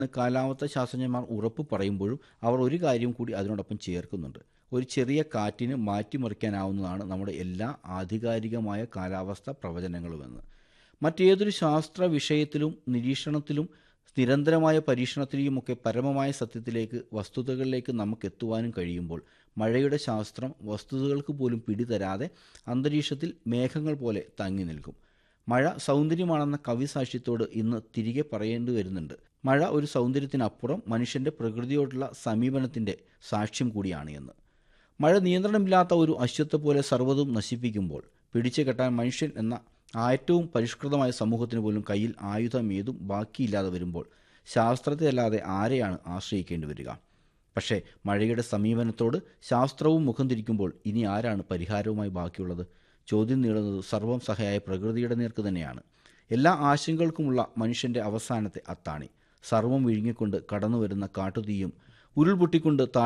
കാലാവസ്ഥാ ശാസ്ത്രജ്ഞന്മാർ ഉറപ്പ് പറയുമ്പോഴും അവർ ഒരു കാര്യം കൂടി അതിനോടൊപ്പം ചേർക്കുന്നുണ്ട് ഒരു ചെറിയ കാറ്റിന് മാറ്റിമറിക്കാനാവുന്നതാണ് നമ്മുടെ എല്ലാ ആധികാരികമായ കാലാവസ്ഥാ പ്രവചനങ്ങളുമെന്ന് മറ്റേതൊരു ശാസ്ത്ര വിഷയത്തിലും നിരീക്ഷണത്തിലും നിരന്തരമായ പരീക്ഷണത്തിലുമൊക്കെ പരമമായ സത്യത്തിലേക്ക് വസ്തുതകളിലേക്ക് നമുക്ക് എത്തുവാനും കഴിയുമ്പോൾ മഴയുടെ ശാസ്ത്രം വസ്തുതകൾക്ക് പോലും പിടിതരാതെ അന്തരീക്ഷത്തിൽ മേഘങ്ങൾ പോലെ തങ്ങി നിൽക്കും മഴ സൗന്ദര്യമാണെന്ന കവിസാക്ഷ്യത്തോട് ഇന്ന് തിരികെ പറയേണ്ടി വരുന്നുണ്ട് മഴ ഒരു സൗന്ദര്യത്തിനപ്പുറം മനുഷ്യൻ്റെ പ്രകൃതിയോടുള്ള സമീപനത്തിൻ്റെ സാക്ഷ്യം കൂടിയാണ് എന്ന് മഴ നിയന്ത്രണമില്ലാത്ത ഒരു അശ്വത്തെ പോലെ സർവ്വതും നശിപ്പിക്കുമ്പോൾ പിടിച്ചു കെട്ടാൻ മനുഷ്യൻ എന്ന ഏറ്റവും പരിഷ്കൃതമായ സമൂഹത്തിന് പോലും കയ്യിൽ ആയുധം ഏതും ബാക്കിയില്ലാതെ വരുമ്പോൾ ശാസ്ത്രത്തെ അല്ലാതെ ആരെയാണ് ആശ്രയിക്കേണ്ടി വരിക പക്ഷേ മഴയുടെ സമീപനത്തോട് ശാസ്ത്രവും മുഖം തിരിക്കുമ്പോൾ ഇനി ആരാണ് പരിഹാരവുമായി ബാക്കിയുള്ളത് ചോദ്യം നീളുന്നത് സർവം സഹയായ പ്രകൃതിയുടെ നേർക്ക് തന്നെയാണ് എല്ലാ ആശങ്കകൾക്കുമുള്ള മനുഷ്യൻ്റെ അവസാനത്തെ അത്താണി സർവം വിഴുങ്ങിക്കൊണ്ട് കടന്നു വരുന്ന കാട്ടുതീയും ഉരുൾപൊട്ടിക്കൊണ്ട് താ